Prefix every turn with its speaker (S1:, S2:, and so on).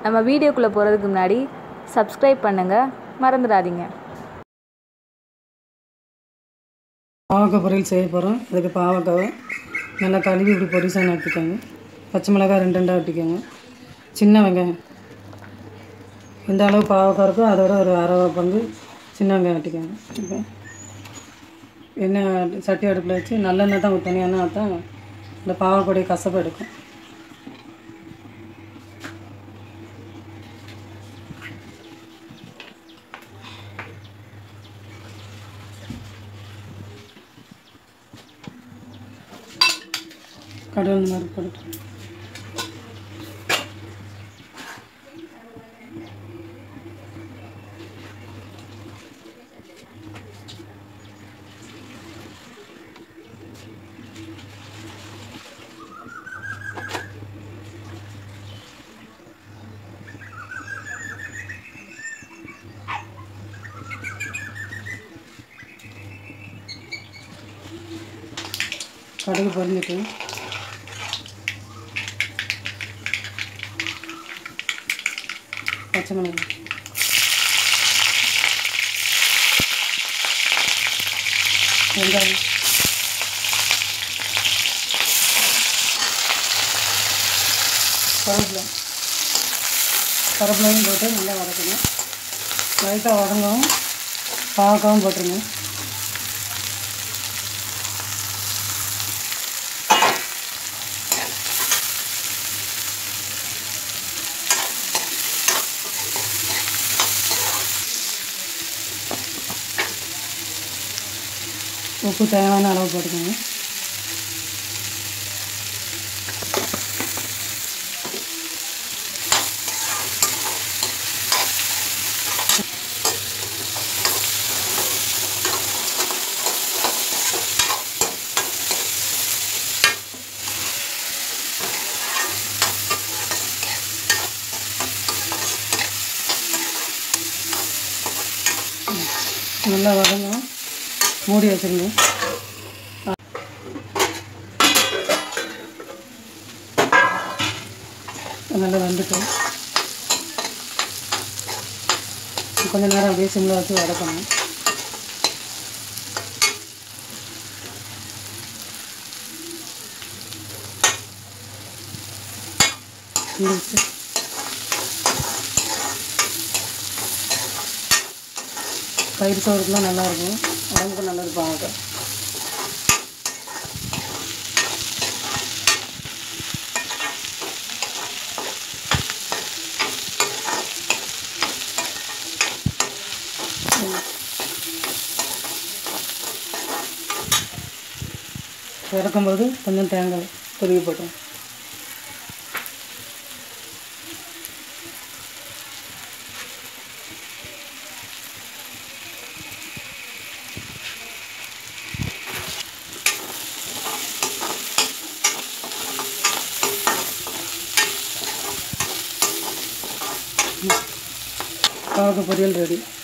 S1: நம்ம வீடியோக்குள்ளே போகிறதுக்கு முன்னாடி சப்ஸ்கிரைப் பண்ணுங்கள் மறந்துடாதீங்க
S2: பாவக்காய் பொரியல் செய்ய போகிறோம் அதுக்கு பாவக்காவை நல்லா கழுவி இப்படி பொடிசாக நட்டுக்கோங்க பச்சை மிளகாய் ரெண்டு ரெண்டாக வெட்டிக்கோங்க சின்ன வெங்காயம் எந்த அளவு பாவக்காய் இருக்கோ அதோட ஒரு அரை பங்கு சின்ன வெங்காயம் வெட்டிக்கோங்க இப்போ எண்ணெய் சட்டி அடுப்பில் வச்சு நல்லெண்ணெய் தான் ஊற்றணும் எண்ணெய் தான் இந்த பாவக்காய் கசப்பு எடுக்கும் கடல் இந்த மாதிரி போட்டு கடுகு பொரிஞ்சிட்டு பச்சை மிளகாய் வெங்காயம் கருவேப்பிலை கருவேப்பிலையும் போட்டு நல்லா வதக்கணும் லைட்டாக வதங்கவும் பாவக்காவும் போட்டுருங்க உப்பு தேவையான அளவு போட்டுக்கோங்க நல்லா வதங்கும் மூடி வச்சுருங்க நல்லா வந்துட்டோம் கொஞ்ச நேரம் அப்படியே சிம்மில் வச்சு வதக்கணும் முடிச்சு பயிர் சோறுக்குலாம் நல்லாயிருக்கும் உடம்புக்கு நல்லது பாவக்காய் இறக்கும்போது கொஞ்சம் தேங்காய் துருவி போட்டோம் பாவக்காய் பொரியல் ரெடி